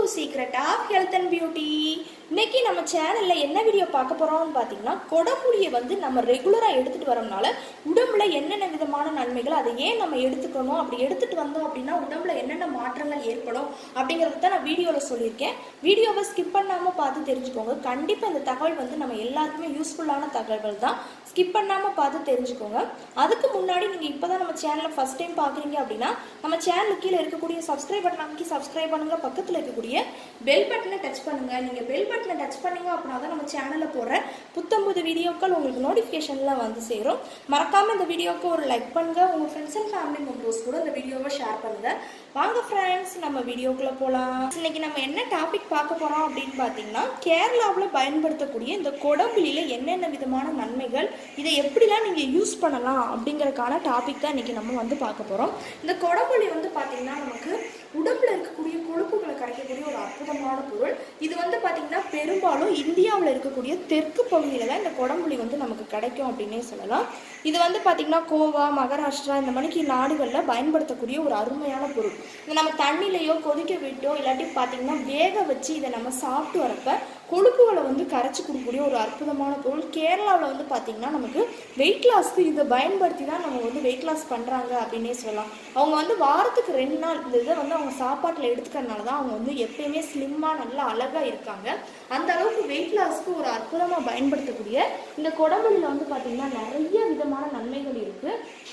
secret of health and beauty இன்னைக்கு நம்ம சேனல்ல என்ன வீடியோ பார்க்க போறோம்னு பார்த்தீங்கன்னா கொடப்புளியை வந்து நம்ம ரெகுலரா எடுத்துட்டு வரோம்னால உடம்புல என்னென்ன விதமான நன்மைகள் அதை ஏன் நம்ம எடுத்துக்கணும் அப்படி எடுத்துட்டு வந்தோம் அப்படின்னா உடம்புல என்னென்ன மாற்றங்கள் ஏற்படும் அப்படிங்கறத தான் நான் வீடியோல சொல்லியிருக்கேன் வீடியோவை ஸ்கிப் பண்ணாம பார்த்து தெரிஞ்சுக்கோங்க கண்டிப்பா இந்த தகவல் வந்து நம்ம எல்லாருக்குமே யூஸ்ஃபுல்லான தகவல் தான் ஸ்கிப் பண்ணாம பார்த்து தெரிஞ்சுக்கோங்க அதுக்கு முன்னாடி நீங்க இப்பதான் நம்ம சேனலை ஃபர்ஸ்ட் டைம் பாக்குறீங்க அப்படின்னா நம்ம சேனலுக்கு கீழே இருக்கக்கூடிய சப்ஸ்கிரைப் பட்டன் அமைக்கி சப்ஸ்கிரைப் பண்ணுங்க பக்கத்துல இருக்கக்கூடிய பெல் பட்டனை டச் பண்ணுங்க நீங்க பெல் பட்டனை டச் பண்ணீங்க அப்படின்னா தான் நம்ம சேனல்ல போடுற புத்தம்புது வீடியோக்கள் உங்களுக்கு நோட்டிஃபிகேஷன்ல வந்து சேரும் மறக்காம இந்த வீடியோக்கு ஒரு லைக் பண்ணுங்க உங்க ஃப்ரெண்ட்ஸ் அண்ட் ஃபேமிலி மெம்பர்ஸ் கூட இந்த வீடியோவை ஷேர் பண்ணுங்க வாங்க ஃப்ரெண்ட்ஸ் நம்ம வீடியோக்குள்ள போலாம் இன்னைக்கு நம்ம என்ன டாபிக் பார்க்க போறோம் அப்படின்னு பார்த்தீங்கன்னா கேரளாவில் பயன்படுத்தக்கூடிய இந்த கொடம்புலியில என்னென்ன விதமான நன்மைகள் இதை எப்படிலாம் நீங்க யூஸ் பண்ணலாம் அப்படிங்கறதுக்கான டாபிக் தான் இன்னைக்கு நம்ம வந்து பார்க்க போறோம் இந்த கொடம்புளி வந்து பார்த்தீங்கன்னா நமக்கு உடம்புல இருக்கக்கூடிய கொழுப்புகளை கரைக்கக்கூடிய ஒரு அற்புதமான பொருள் இது வந்து பார்த்தீங்கன்னா பெரும்பாலும் இந்தியாவில் இருக்கக்கூடிய தெற்கு பகுதியில் தான் இந்த கொடம்புளி வந்து நமக்கு கிடைக்கும் அப்படின்னே சொல்லலாம் இது வந்து பார்த்தீங்கன்னா கோவா மகாராஷ்டிரா இந்த மணிக்கு நாடுகளில் பயன்படுத்தக்கூடிய ஒரு அருமையான பொருள் இதை நம்ம தண்ணிலையோ கொதிக்க விட்டோ இல்லாட்டி பார்த்தீங்கன்னா வேக வச்சு இதை நம்ம சாப்பிட்டு வரப்ப கொழுப்புகளை வந்து கரைச்சி கொடுக்கக்கூடிய ஒரு அற்புதமான பொருள் கேரளாவில் வந்து பார்த்தீங்கன்னா நமக்கு வெயிட் லாஸ்க்கு இதை பயன்படுத்தி தான் நம்ம வந்து வெயிட் லாஸ் பண்ணுறாங்க அப்படின்னே சொல்லலாம் அவங்க வந்து வாரத்துக்கு ரெண்டு நாள் இந்த இதை வந்து அவங்க சாப்பாட்டில் எடுத்துக்கிறதுனால தான் அவங்க வந்து எப்பயுமே ஸ்லிம்மாக நல்லா அழகாக இருக்காங்க அந்த அளவுக்கு வெயிட் லாஸ்க்கு ஒரு அற்புதமாக பயன்படுத்தக்கூடிய இந்த குடம்புலியில் வந்து பார்த்தீங்கன்னா நிறைய விதமான நன்மைகள் இருக்குது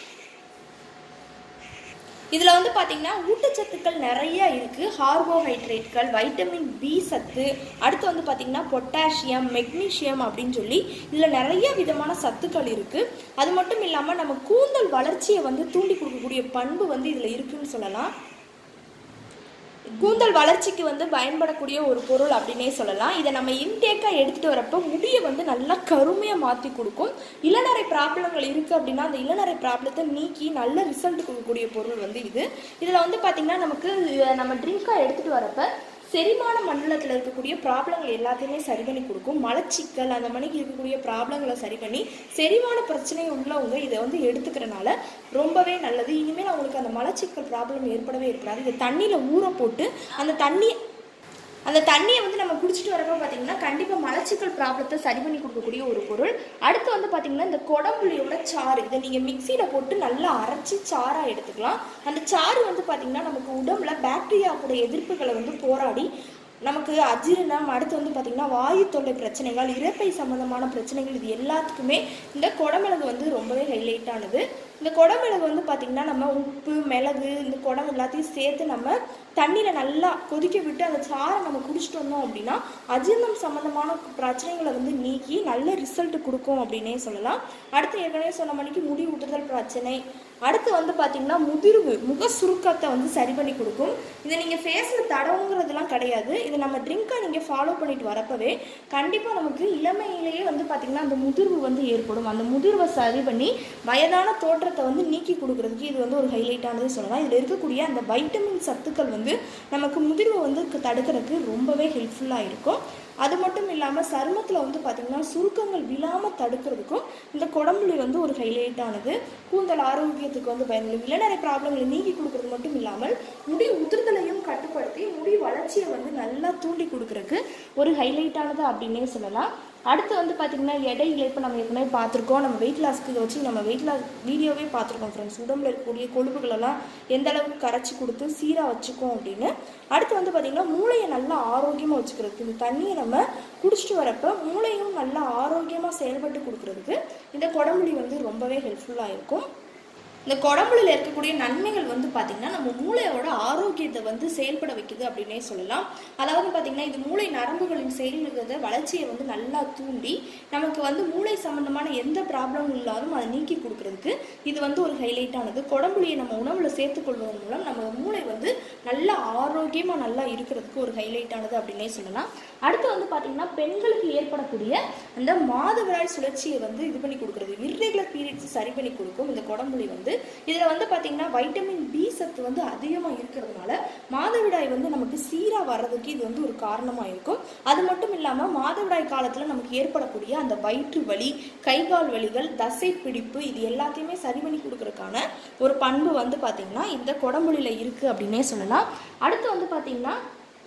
இதில் வந்து பார்த்தீங்கன்னா ஊட்டச்சத்துக்கள் நிறைய இருக்குது கார்போஹைட்ரேட்கள் வைட்டமின் பி சத்து அடுத்து வந்து பார்த்தீங்கன்னா பொட்டாசியம் மெக்னீஷியம் அப்படின்னு சொல்லி இதில் நிறைய விதமான சத்துக்கள் இருக்குது அது மட்டும் இல்லாமல் நம்ம கூந்தல் வளர்ச்சியை வந்து தூண்டி கொடுக்கக்கூடிய பண்பு வந்து இதில் இருக்குன்னு சொல்லலாம் கூந்தல் வளர்ச்சிக்கு வந்து பயன்படக்கூடிய ஒரு பொருள் அப்படின்னே சொல்லலாம் இதை நம்ம இன்டேக்காக எடுத்துகிட்டு வரப்போ முடியை வந்து நல்லா கருமையாக மாற்றி கொடுக்கும் இளநரை ப்ராப்ளங்கள் இருக்குது அப்படின்னா அந்த இளநரை ப்ராப்ளத்தை நீக்கி நல்ல ரிசல்ட் கொடுக்கக்கூடிய பொருள் வந்து இது இதில் வந்து பார்த்திங்கன்னா நமக்கு அஹ், நம்ம ட்ரிங்காக எடுத்துகிட்டு வரப்ப செரிமான மண்டலத்தில் இருக்கக்கூடிய ப்ராப்ளங்கள் எல்லாத்தையுமே சரி பண்ணி கொடுக்கும் மலச்சிக்கல் அந்த மணிக்கு இருக்கக்கூடிய ப்ராப்ளங்களை சரி பண்ணி செரிமான பிரச்சனை உள்ளவங்க இதை வந்து எடுத்துக்கிறனால ரொம்பவே நல்லது இனிமேல் அவங்களுக்கு அந்த மலச்சிக்கல் ப்ராப்ளம் ஏற்படவே ஏற்படாது இதை தண்ணியில் ஊற போட்டு அந்த தண்ணி அந்த தண்ணியை வந்து நம்ம குடிச்சிட்டு வரப்போ பார்த்தீங்கன்னா கண்டிப்பாக மலச்சிக்கல் ப்ராப்ளத்தை சரி பண்ணி கொடுக்கக்கூடிய ஒரு பொருள் அடுத்து வந்து பார்த்தீங்கன்னா இந்த கொடம்புளியோட சாறு இதை நீங்கள் மிக்சியில் போட்டு நல்லா அரைச்சி சாறாக எடுத்துக்கலாம் அந்த சாறு வந்து பார்த்தீங்கன்னா நமக்கு உடம்புல பாக்டீரியாவோட எதிர்ப்புகளை வந்து போராடி நமக்கு அஜீரணம் அடுத்து வந்து பார்த்திங்கன்னா வாயு தொல்லை பிரச்சனைகள் இறப்பை சம்மந்தமான பிரச்சனைகள் இது எல்லாத்துக்குமே இந்த குடமிளகு வந்து ரொம்பவே ஹைலைட் ஆனது இந்த குடமிளகு வந்து பார்த்திங்கன்னா நம்ம உப்பு மிளகு இந்த குடம் எல்லாத்தையும் சேர்த்து நம்ம தண்ணியில் நல்லா கொதிக்க விட்டு அந்த சாறை நம்ம குடிச்சிட்டு வந்தோம் அப்படின்னா அஜீரணம் சம்மந்தமான பிரச்சனைகளை வந்து நீக்கி நல்ல ரிசல்ட் கொடுக்கும் அப்படின்னே சொல்லலாம் அடுத்து ஏற்கனவே சொன்ன மணிக்கு முடி ஊட்டுதல் பிரச்சனை அடுத்து வந்து பார்த்தீங்கன்னா முதிர்வு முக சுருக்கத்தை வந்து சரி பண்ணி கொடுக்கும் இதை நீங்கள் ஃபேஸில் தடவுங்கிறதுலாம் கிடையாது இதை நம்ம ட்ரிங்காக நீங்கள் ஃபாலோ பண்ணிட்டு வரப்பவே கண்டிப்பாக நமக்கு இளமையிலேயே வந்து பார்த்திங்கன்னா அந்த முதிர்வு வந்து ஏற்படும் அந்த முதிர்வை சரி பண்ணி வயதான தோற்றத்தை வந்து நீக்கி கொடுக்கறதுக்கு இது வந்து ஒரு ஹைலைட்டானது சொல்லலாம் இதில் இருக்கக்கூடிய அந்த வைட்டமின் சத்துக்கள் வந்து நமக்கு முதிர்வை வந்து தடுக்கிறதுக்கு ரொம்பவே ஹெல்ப்ஃபுல்லாக இருக்கும் அது மட்டும் இல்லாமல் சருமத்தில் வந்து பார்த்திங்கன்னா சுருக்கங்கள் விழாமல் தடுக்கிறதுக்கும் இந்த குடம்புளி வந்து ஒரு ஹைலைட்டானது கூந்தல் ஆரோக்கியத்துக்கு வந்து பயனுள்ள இளநரை ப்ராப்ளங்களை நீக்கி கொடுக்கறது மட்டும் இல்லாமல் முடி உதிர்தலையும் கட்டுப்படுத்தி முடி வளர்ச்சியை வந்து நல்லா தூண்டி கொடுக்கறதுக்கு ஒரு ஹைலைட்டானது அப்படின்னே சொல்லலாம் அடுத்து வந்து பார்த்திங்கன்னா எடை இழைப்பு நம்ம ஏற்கனவே பார்த்துருக்கோம் நம்ம வெயிட் லாஸ்க்கு இதை வச்சு நம்ம வெயிட் லாஸ் வீடியோவே பார்த்துருக்கோம் ஃப்ரெண்ட்ஸ் உடம்புல இருக்கக்கூடிய கொழுப்புகளெல்லாம் எந்த அளவுக்கு கரைச்சி கொடுத்து சீராக வச்சுக்கோம் அப்படின்னு அடுத்து வந்து பார்த்திங்கன்னா மூளையை நல்லா ஆரோக்கியமாக வச்சுக்கிறதுக்கு இந்த தண்ணியை நம்ம குடிச்சிட்டு வரப்போ மூளையும் நல்லா ஆரோக்கியமாக செயல்பட்டு கொடுக்கறதுக்கு இந்த குடம்புளி வந்து ரொம்பவே ஹெல்ப்ஃபுல்லாக இருக்கும் இந்த குடம்புல இருக்கக்கூடிய நன்மைகள் வந்து பார்த்திங்கன்னா நம்ம மூளையோட ஆரோக்கியத்தை வந்து செயல்பட வைக்குது அப்படின்னே சொல்லலாம் அதாவது பார்த்திங்கன்னா இது மூளை நரம்புகளின் செயல்கிறத வளர்ச்சியை வந்து நல்லா தூண்டி நமக்கு வந்து மூளை சம்மந்தமான எந்த ப்ராப்ளமும் இல்லாலும் அதை நீக்கி கொடுக்கறதுக்கு இது வந்து ஒரு ஹைலைட்டானது குடம்புளியை நம்ம உணவில் சேர்த்துக்கொள்வதன் மூலம் நம்ம மூளை வந்து நல்லா ஆரோக்கியமாக நல்லா இருக்கிறதுக்கு ஒரு ஹைலைட்டானது அப்படின்னே சொல்லலாம் அடுத்து வந்து பார்த்திங்கன்னா பெண்களுக்கு ஏற்படக்கூடிய அந்த மாதவிடாய் சுழற்சியை வந்து இது பண்ணி கொடுக்குறது இர்ரெகுலர் பீரியட்ஸ் சரி பண்ணி கொடுக்கும் இந்த குடம்புளி வந்து இதில் வந்து பார்த்திங்கன்னா வைட்டமின் பி சத்து வந்து அதிகமாக இருக்கிறதுனால மாதவிடாய் வந்து நமக்கு சீராக வர்றதுக்கு இது வந்து ஒரு காரணமாக இருக்கும் அது மட்டும் இல்லாமல் மாதவிடாய் காலத்தில் நமக்கு ஏற்படக்கூடிய அந்த வயிற்று வலி கை கால் வலிகள் தசை பிடிப்பு இது எல்லாத்தையுமே சரி பண்ணி கொடுக்கறதுக்கான ஒரு பண்பு வந்து பார்த்திங்கன்னா இந்த குடம்புளியில் இருக்குது அப்படின்னே சொல்லலாம் அடுத்து வந்து பார்த்திங்கன்னா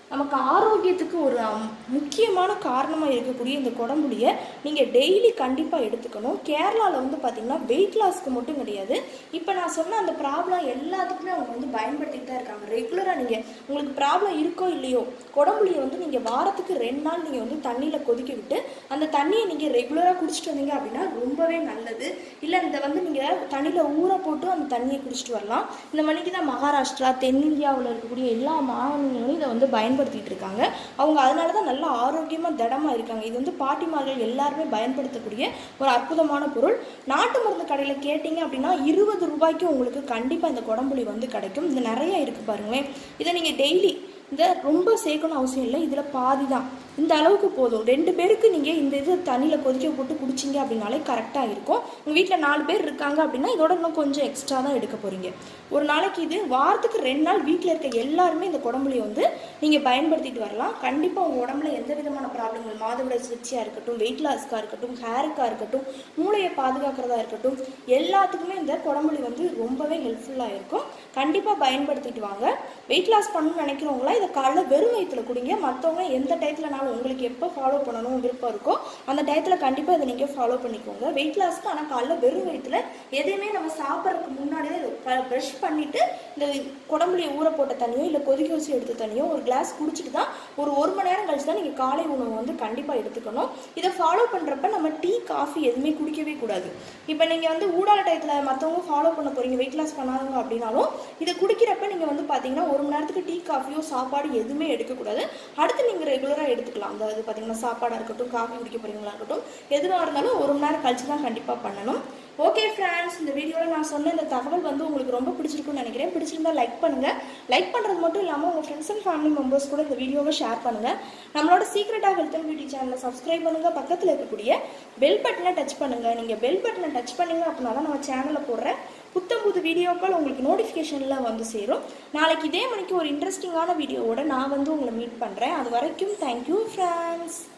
நமக்கு ஆரோக்கியத்துக்கு ஒரு அம், முக்கியமான காரணமாக இருக்கக்கூடிய இந்த குடம்புளியை நீங்கள் டெய்லி கண்டிப்பாக எடுத்துக்கணும் கேரளாவில் வந்து பார்த்தீங்கன்னா வெயிட் லாஸ்க்கு மட்டும் கிடையாது இப்போ நான் சொன்ன அந்த ப்ராப்ளம் எல்லாத்துக்குமே அவங்க வந்து பயன்படுத்திட்டு தான் இருக்காங்க ரெகுலராக நீங்கள் உங்களுக்கு ப்ராப்ளம் இருக்கோ இல்லையோ குடம்புளியை வந்து நீங்கள் வாரத்துக்கு ரெண்டு நாள் நீங்கள் வந்து தண்ணியில் கொதிக்க விட்டு அந்த தண்ணியை நீங்கள் ரெகுலராக குடிச்சிட்டு வந்தீங்க அப்படின்னா ரொம்பவே நல்லது இல்லை இந்த வந்து நீங்கள் தண்ணியில் ஊற போட்டு அந்த தண்ணியை குடிச்சிட்டு வரலாம் இந்த மணிக்கு தான் மகாராஷ்டிரா தென்னிந்தியாவில் இருக்கக்கூடிய எல்லா மாநிலங்களும் இதை வந்து பயன்படுத்திட்டு இருக்காங்க அவங்க அதனால தான் நல்ல ஆரோக்கியமாக திடமாக இருக்காங்க இது வந்து பாட்டிமார்கள் எல்லாருமே பயன்படுத்தக்கூடிய ஒரு அற்புதமான பொருள் நாட்டு மருந்து கடையில் கேட்டிங்க அப்படின்னா இருபது ரூபாய்க்கு உங்களுக்கு கண்டிப்பாக இந்த குடம்புளி வந்து கிடைக்கும் இது நிறைய இருக்குது பாருங்களேன் இதை நீங்கள் டெய்லி இந்த ரொம்ப சேர்க்கணும் அவசியம் இல்லை இதில் பாதி தான் இந்த அளவுக்கு போதும் ரெண்டு பேருக்கு நீங்கள் இந்த இது தண்ணியில் கொதிக்க போட்டு குடிச்சிங்க அப்படின்னாலே கரெக்டாக இருக்கும் உங்கள் வீட்டில் நாலு பேர் இருக்காங்க அப்படின்னா இதோட இன்னும் கொஞ்சம் எக்ஸ்ட்ரா தான் எடுக்க போகிறீங்க ஒரு நாளைக்கு இது வாரத்துக்கு ரெண்டு நாள் வீட்டில் இருக்க எல்லாருமே இந்த குடம்புளியை வந்து நீங்கள் பயன்படுத்திட்டு வரலாம் கண்டிப்பாக உங்கள் உடம்புல எந்த விதமான ப்ராப்ளங்கள் மாதவிடாய் சுழற்சியாக இருக்கட்டும் வெயிட் லாஸ்க்காக இருக்கட்டும் ஹேருக்காக இருக்கட்டும் மூளையை பாதுகாக்கிறதா இருக்கட்டும் எல்லாத்துக்குமே இந்த குடம்புளி வந்து ரொம்பவே ஹெல்ப்ஃபுல்லாக இருக்கும் கண்டிப்பாக பயன்படுத்திட்டு வாங்க வெயிட் லாஸ் பண்ணணும்னு நினைக்கிறவங்களாம் இதை காலைல வெறும் வயிற்றுல குடிங்க மற்றவங்க எந்த டயத்துலனாலும் உங்களுக்கு எப்போ ஃபாலோ பண்ணணும் விருப்பம் இருக்கோ அந்த டயத்தில் கண்டிப்பாக இதை நீங்கள் ஃபாலோ பண்ணிக்கோங்க வெயிட் லாஸ்க்கு ஆனால் காலைல வெறும் வயிற்றுல எதையுமே நம்ம சாப்பிட்றதுக்கு முன்னாடியே இதை ப்ரஷ் பண்ணிவிட்டு இந்த குடம்புளியை ஊற போட்ட தண்ணியோ இல்லை கொதிக்க வச்சு எடுத்த தண்ணியோ ஒரு கிளாஸ் குடிச்சிட்டு தான் ஒரு ஒரு மணி நேரம் கழிச்சு தான் நீங்கள் காலை உணவு வந்து கண்டிப்பாக எடுத்துக்கணும் இதை ஃபாலோ பண்ணுறப்ப நம்ம டீ காஃபி எதுவுமே குடிக்கவே கூடாது இப்போ நீங்கள் வந்து ஊடால டயத்தில் மற்றவங்க ஃபாலோ பண்ண போகிறீங்க வெயிட் லாஸ் பண்ணாதவங்க அப்படின்னாலும் இதை குடிக்கிறப்ப நீங்கள் வந்து பார்த்தீங்கன்னா ஒரு மணி நேரத்துக்கு டீ காஃபியோ சாப்பாடு எதுவுமே எடுக்கக்கூடாது அடுத்து நீங்கள் ரெகுலராக எடுத்துக்கலாம் அதாவது பார்த்தீங்கன்னா சாப்பாடாக இருக்கட்டும் காஃபி குடிக்க போகிறீங்களா இருக்கட்டும் எதுவாக இருந்தாலும் ஒரு மணி நேரம் கழிச்சு தான் கண்டிப்பாக பண்ணணும் ஓகே ஃப்ரெண்ட்ஸ் இந்த வீடியோவில் நான் சொன்ன இந்த தகவல் வந்து உங்களுக்கு ரொம்ப பிடிச்சிருக்குன்னு நினைக்கிறேன் பிடிச்சிருந்தா லைக் பண்ணுங்கள் லைக் பண்ணுறது மட்டும் இல்லாமல் உங்கள் ஃப்ரெண்ட்ஸ் அண்ட் ஃபேமிலி மெம்பர்ஸ் கூட இந்த வீடியோவை ஷேர் பண்ணுங்கள் நம்மளோட சீக்ரெட்டாக ஹெல்த் அண்ட் பியூட்டி சேனலை சப்ஸ்கிரைப் பண்ணுங்கள் பக்கத்தில் இருக்கக்கூடிய பெல் பட்டனை டச் பண்ணுங்கள் நீங்கள் பெல் பட்டனை டச் பண்ணீங்க அப்படின்னா தான் நம்ம சேனலில் போடுற புத்தம் புது வீடியோக்கள் உங்களுக்கு நோட்டிஃபிகேஷனில் வந்து சேரும் நாளைக்கு இதே மணிக்கு ஒரு இன்ட்ரெஸ்டிங்கான வீடியோவோட நான் வந்து உங்களை மீட் பண்ணுறேன் அது வரைக்கும் தேங்க்யூ ஃப்ரெண்ட்ஸ்